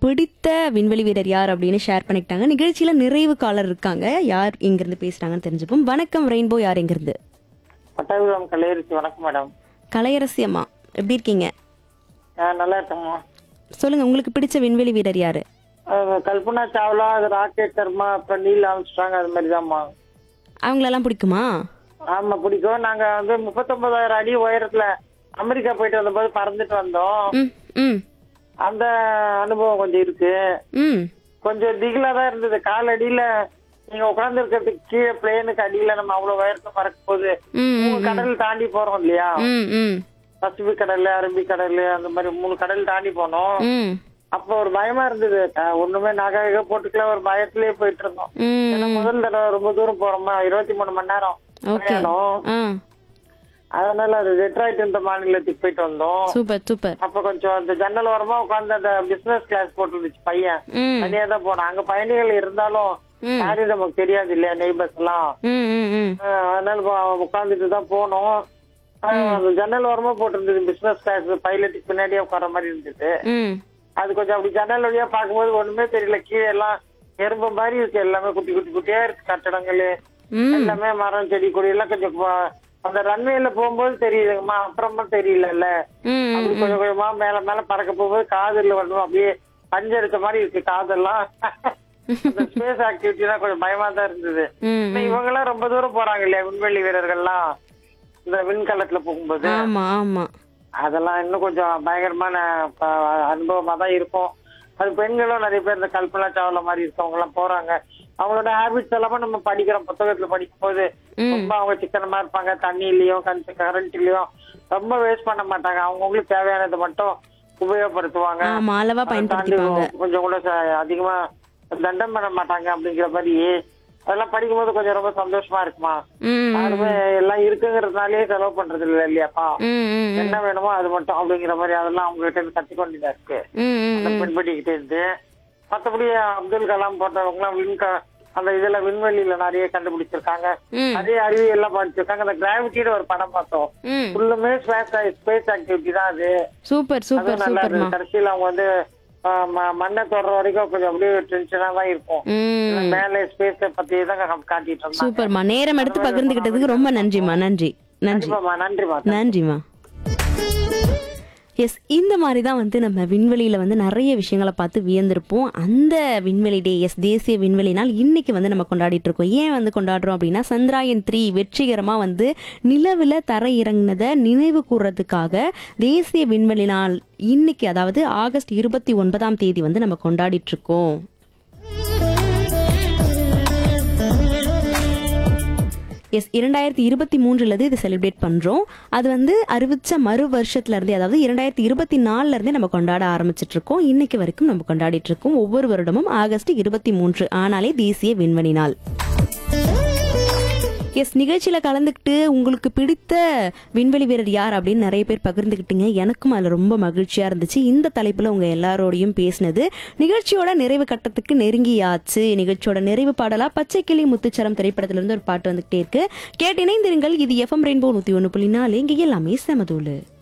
பிடித்த விண்வெளி வீரர் யார் அப்படின்னு ஷேர் பண்ணிக்கிட்டாங்க நிகழ்ச்சியில நிறைவு காலர் இருக்காங்க யார் இங்கிருந்து பேசுறாங்கன்னு தெரிஞ்சுப்போம் வணக்கம் ரெயின்போ யார் எங்கிருந்து பட்டாபிராம் கலையரசி வணக்கம் மேடம் கலையரசி அம்மா எப்படி இருக்கீங்க நான் நல்லா இருக்கேம்மா சொல்லுங்க உங்களுக்கு பிடிச்ச விண்வெளி வீரர் யாரு அஹ் கல்பனா சாவ்லா அது ராகேஷ் சர்மா அப்புறம் நீல் ஆம்ஸ்ட்ராங் அது மாதிரி தான்மா அவங்களெல்லாம் பிடிக்குமா ஆமா பிடிக்கும் நாங்க வந்து முப்பத்தொன்பதாயிரம் அடி உயரத்துல அமெரிக்கா போயிட்டு வந்தபோது பறந்துட்டு வந்தோம் ம் ம் அந்த அனுபவம் கொஞ்சம் இருக்கு ம் கொஞ்சம் திகிலா தான் இருந்தது கால் அடியில நீங்க உட்கார்ந்து இருக்கிறதுக்கு கீழே பிளேனுக்கு அடியில நம்ம அவ்வளவு உயரத்தை பறக்கும் போது ம் மூணு கடல் தாண்டி போறோம் இல்லையா ம் ம் பசிபிக் கடல் அரபிக் கடல் அந்த மாதிரி மூணு கடல் தாண்டி போனோம் ம் அப்ப ஒரு பயமா இருந்தது அஹ் ஒண்ணுமே நகை நகை போட்டுக்கல ஒரு பயத்திலேயே போயிட்டு இருந்தோம் ஏன்னா ம் முதல் தடவை ரொம்ப தூரம் போறோமா இருபத்தி மூணு மணி நேரம் ஓகே பயணம் ஆ அதனால அது டெட்ராய்ட் இந்த மாநிலத்துக்கு போயிட்டு வந்தோம் சூப்பர் சூப்பர் அப்ப கொஞ்சம் அந்த ஜன்னல் ஓரமா உட்கார்ந்து அந்த பிசினஸ் கிளாஸ் போட்டுருந்துச்சு பையன் ம் தனியா தான் போனான் அங்க பயணிகள் இருந்தாலும் ம். யாரும் நமக்கு தெரியாது இல்லையா நெய்பர்ஸ் எல்லாம் ம் ம் ம் அஹ் அதனால உட்காந்துட்டு தான் போனோம் அஹ் அந்த ஜன்னல் ஓரமா போட்டிருந்தது பிசினஸ் கிளாஸ் பைலட்டுக்கு பின்னாடியே உட்கார மாதிரி இருந்தது ம் அது கொஞ்சம் அப்படி ஜன்னல் வழியா பார்க்கும்போது ஒண்ணுமே தெரியல கீழே எல்லாம் எறும்பு மாதிரி இருக்கு எல்லாமே குட்டி குட்டி குட்டியா இருக்கு கட்டடங்கள் ம் எல்லாமே மரம் செடி கொடி எல்லாம் கொஞ்சம் ப- அந்த ரன்வேல போகும்போது தெரியுதுங்கம்மா அப்புறமா தெரியலல்ல ம் அப்படி கொஞ்சம் கொஞ்சமா மேல மேல பறக்க போகும்போது காதுல வரணும் அப்படியே பஞ்சு எடுத்த மாதிரி இருக்கு காதெல்லாம் அந்த ஸ்பேஸ் ஆக்டிவிட்டிலாம் கொஞ்சம் பயமா தான் இருந்தது ம் இப்ப இவங்க எல்லாம் ரொம்ப தூரம் போறாங்க இல்லையா விண்வெளி வீரர்கள்லாம் இந்த விண்கலத்துல போகும்போது ஆமா ஆமா அதெல்லாம் இன்னும் கொஞ்சம் பயங்கரமான ப- அனுபவமா தான் இருக்கும் அது பெண்களும் நிறைய பேர் இந்த கல்பனா சாவ்லா மாதிரி இருக்கவங்க எல்லாம் போறாங்க அவங்களோட ஹேபிட்ஸ் எல்லாமே நம்ம படிக்கிறோம் புத்தகத்துல படிக்கும் போது ம். ரொம்ப அவங்க சிக்கனமா இருப்பாங்க தண்ணியிலயும் கரண்ட்லயும் ரொம்ப வேஸ்ட் பண்ண மாட்டாங்க அவங்கவுங்களுக்கு தேவையானதை மட்டும் உபயோகப்படுத்துவாங்க ஆமா அளவா அதை தாண்டி பயன்படுத்திப்பாங்க கொஞ்சம் கூட ச- அதிகமா தண்டம் பண்ண மாட்டாங்க அப்படிங்கிற மாதிரி அதெல்லாம் படிக்கும்போது கொஞ்சம் ரொம்ப சந்தோஷமா இருக்குமா ம் யாருமே எல்லாம் இருக்குங்கிறதுனாலயே செலவு பண்றது இல்ல இல்லையாப்பா ம் ம் ம் என்ன வேணுமோ அது மட்டும் அப்படிங்கிற மாதிரி அதெல்லாம் அவங்க கிட்ட இருந்து கத்துக்க வேண்டியதா இருக்கு ம் ம் அந்த பெண்படிக்கிட்ட இருந்து மத்தபடி அப்துல் கலாம் போன்றவங்க எல்லாம் விண்க அந்த இதுல விண்வெளியில நிறைய கண்டுபிடிச்சிருக்காங்க ம் நிறைய அறிவியல் எல்லாம் படிச்சிருக்காங்க அந்த கிராவிட்டின்னு ஒரு படம் பார்த்தோம் ம் ஃபுல்லுமே ஸ்பேஸ் ஸ்பேஸ் ஆக்டிவிட்டி தான் அது சூப்பர் சூப்பர் அதுவும் நல்லா சூப்பர்மா இருந்தது கடைசியில அவங்க வந்து ஆஹ், ம- மண்ணை தொடர வரைக்கும் கொஞ்சம் அப்படியே டென்ஷனா தான் இருக்கும் ம் மேலே ஸ்பேஸ் பத்தி தான் காட்டிட்டு இருந்தாங்க சூப்பர்மா நேரம் எடுத்து பகிர்ந்துகிட்டதுக்கு ரொம்ப நன்றிமா நன்றி நன்றி கண்டிப்பாம்மா நன்றிமா நன்றிமா எஸ் இந்த மாதிரி தான் வந்து நம்ம விண்வெளியில் வந்து நிறைய விஷயங்களை பார்த்து வியந்திருப்போம் அந்த விண்வெளி டே எஸ் தேசிய விண்வெளி நாள் இன்னைக்கு வந்து நம்ம கொண்டாடிட்டு இருக்கோம் ஏன் வந்து கொண்டாடுறோம் அப்படின்னா சந்திராயன் த்ரீ வெற்றிகரமாக வந்து நிலவில் தர இறங்கினதை நினைவு கூறுறதுக்காக தேசிய விண்வெளி நாள் இன்னைக்கு அதாவது ஆகஸ்ட் இருபத்தி ஒன்பதாம் தேதி வந்து நம்ம கொண்டாடிட்டு இருக்கோம் எஸ் இரண்டாயிரத்தி இருபத்தி மூன்றுலேருந்து இது செலிப்ரேட் பண்ணுறோம் அது வந்து அறிவிச்ச மறு வருஷத்துல இருந்தே அதாவது இரண்டாயிரத்தி இருபத்தி நாலுல இருந்தே நம்ம கொண்டாட ஆரம்பிச்சிட்டு இருக்கோம் இன்னைக்கு வரைக்கும் நம்ம கொண்டாடிட்டு இருக்கோம் ஒவ்வொரு வருடமும் ஆகஸ்ட் இருபத்தி மூன்று ஆனாலே தேசிய விண்வெளி நாள் எஸ் நிகழ்ச்சியில் கலந்துக்கிட்டு உங்களுக்கு பிடித்த விண்வெளி வீரர் யார் அப்படின்னு நிறைய பேர் பகிர்ந்துக்கிட்டீங்க எனக்கும் அதில் ரொம்ப மகிழ்ச்சியாக இருந்துச்சு இந்த தலைப்பில் உங்கள் எல்லாரோடையும் பேசினது நிகழ்ச்சியோட நிறைவு கட்டத்துக்கு நெருங்கியாச்சு நிகழ்ச்சியோட நிறைவு பாடலாக பச்சை கிளி முத்துச்சரம் திரைப்படத்திலிருந்து ஒரு பாட்டு வந்துகிட்டே இருக்கு கேட்டு இணைந்திருங்கள் இது எஃப்எம் ரெயின்போ நூற்றி ஒன்று புள்ளி நாலு இங்கே எல்லாமே செமதூளு